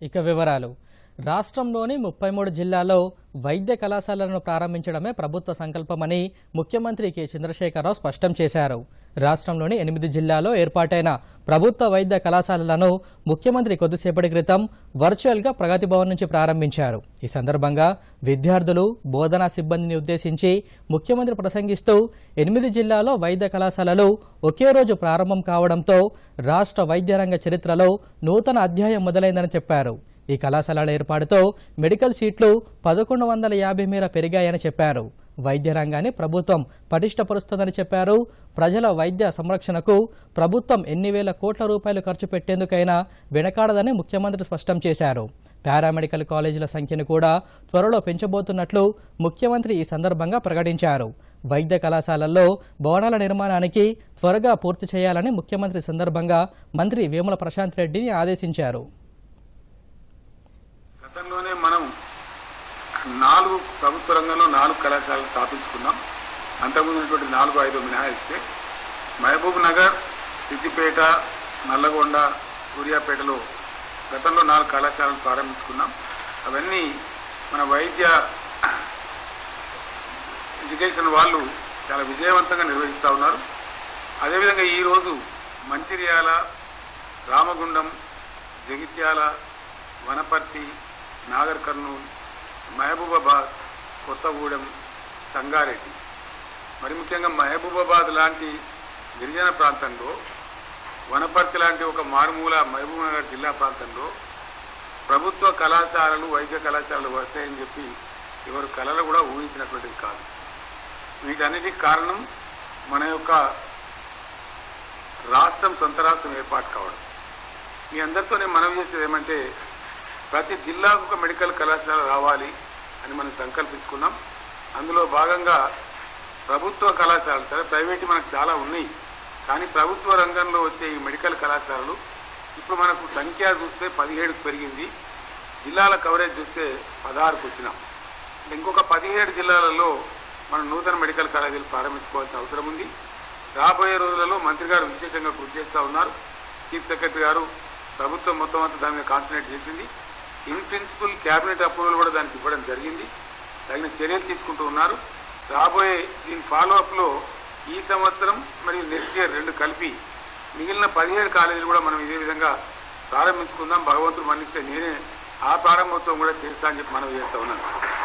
ఇక వివరాలు రాష్ట్రంలోని ముప్పై మూడు జిల్లాల్లో వైద్య కళాశాలలను ప్రారంభించడమే ప్రభుత్వ సంకల్పమని ముఖ్యమంత్రి కె చంద్రశేఖరరావు స్పష్టం చేశారు రాష్ట్రంలోని ఎనిమిది జిల్లాల్లో ఏర్పాటైన ప్రభుత్వ వైద్య కళాశాలలను ముఖ్యమంత్రి కొద్దిసేపటి క్రితం వర్చువల్గా ప్రగతి భవన్ నుంచి ప్రారంభించారు ఈ సందర్భంగా విద్యార్థులు బోధనా సిబ్బందిని ఉద్దేశించి ముఖ్యమంత్రి ప్రసంగిస్తూ ఎనిమిది జిల్లాల్లో వైద్య కళాశాలలు ఒకే రోజు ప్రారంభం కావడంతో రాష్ట్ర వైద్య రంగ చరిత్రలో నూతన అధ్యాయం మొదలైందని చెప్పారు ఈ కళాశాలల ఏర్పాటుతో మెడికల్ సీట్లు పదకొండు వందల యాభై మేర పెరిగాయని చెప్పారు వైద్య రంగాన్ని ప్రభుత్వం పటిష్టపరుస్తుందని చెప్పారు ప్రజల వైద్య సంరక్షణకు ప్రభుత్వం ఎన్ని వేల కోట్ల రూపాయలు ఖర్చు పెట్టేందుకైనా వెనకాడదని ముఖ్యమంత్రి స్పష్టం చేశారు పారామెడికల్ కాలేజీల సంఖ్యను కూడా త్వరలో పెంచబోతున్నట్లు ముఖ్యమంత్రి ఈ సందర్భంగా ప్రకటించారు వైద్య కళాశాలల్లో భవనాల నిర్మాణానికి త్వరగా పూర్తి చేయాలని ముఖ్యమంత్రి సందర్భంగా మంత్రి వేముల ప్రశాంత్ రెడ్డిని ఆదేశించారు గతంలోనే మనం నాలుగు ప్రభుత్వ రంగంలో నాలుగు కళాశాలలు స్థాపించుకున్నాం అంతకుముందు ఉన్నటువంటి నాలుగు ఐదు మినహాయిస్తే మహబూబ్ నగర్ సిద్దిపేట నల్లగొండ సూర్యాపేటలో గతంలో నాలుగు కళాశాలలు ప్రారంభించుకున్నాం అవన్నీ మన వైద్య ఎడ్యుకేషన్ వాళ్ళు చాలా విజయవంతంగా నిర్వహిస్తూ ఉన్నారు అదేవిధంగా ఈరోజు మంచిర్యాల రామగుండం జగిత్యాల వనపర్తి నాగర్ కర్నూలు మహబూబాబాద్ కొత్తగూడెం సంగారెడ్డి మరి ముఖ్యంగా మహబూబాబాద్ లాంటి గిరిజన ప్రాంతంలో వనపర్తి లాంటి ఒక మారుమూల మహబూబ్నగర్ జిల్లా ప్రాంతంలో ప్రభుత్వ కళాశాలలు వైద్య కళాశాలలు వస్తాయని చెప్పి ఎవరు కళలు కూడా ఊహించినటువంటిది కాదు వీటన్నిటికి కారణం మన యొక్క రాష్ట్రం సొంత రాష్ట్రం ఏర్పాటు కావడం మీ అందరితో నేను మనవి చేసేది ఏమంటే ప్రతి జిల్లాకు ఒక మెడికల్ కళాశాల రావాలి అని మనం సంకల్పించుకున్నాం అందులో భాగంగా ప్రభుత్వ కళాశాలలు సరే ప్రైవేట్ మనకు చాలా ఉన్నాయి కానీ ప్రభుత్వ రంగంలో వచ్చే ఈ మెడికల్ కళాశాలలు ఇప్పుడు మనకు సంఖ్య చూస్తే పదిహేడుకు పెరిగింది జిల్లాల కవరేజ్ చూస్తే పదహారుకు వచ్చినాం ఇంకొక పదిహేడు జిల్లాలలో మనం నూతన మెడికల్ కాలేజీలు ప్రారంభించుకోవాల్సిన అవసరం ఉంది రాబోయే రోజులలో మంత్రి గారు విశేషంగా కృషి చేస్తూ ఉన్నారు చీఫ్ సెక్రటరీ గారు ప్రభుత్వం మొత్తం అంతా దాని మీద కాన్సన్ట్రేట్ చేసింది ఇన్ ప్రిన్సిపల్ క్యాబినెట్ అప్రూవల్ కూడా దానికి ఇవ్వడం జరిగింది తగిన చర్యలు తీసుకుంటూ ఉన్నారు రాబోయే దీని ఫాలోఅప్ లో ఈ సంవత్సరం మరియు నెక్స్ట్ ఇయర్ రెండు కలిపి మిగిలిన పదిహేడు కాలేజీలు కూడా మనం ఇదే విధంగా ప్రారంభించుకుందాం భగవంతుడు మన్నిస్తే నేనే ఆ ప్రారంభోత్సవం కూడా చేస్తా అని చెప్పి మనం చేస్తా ఉన్నాను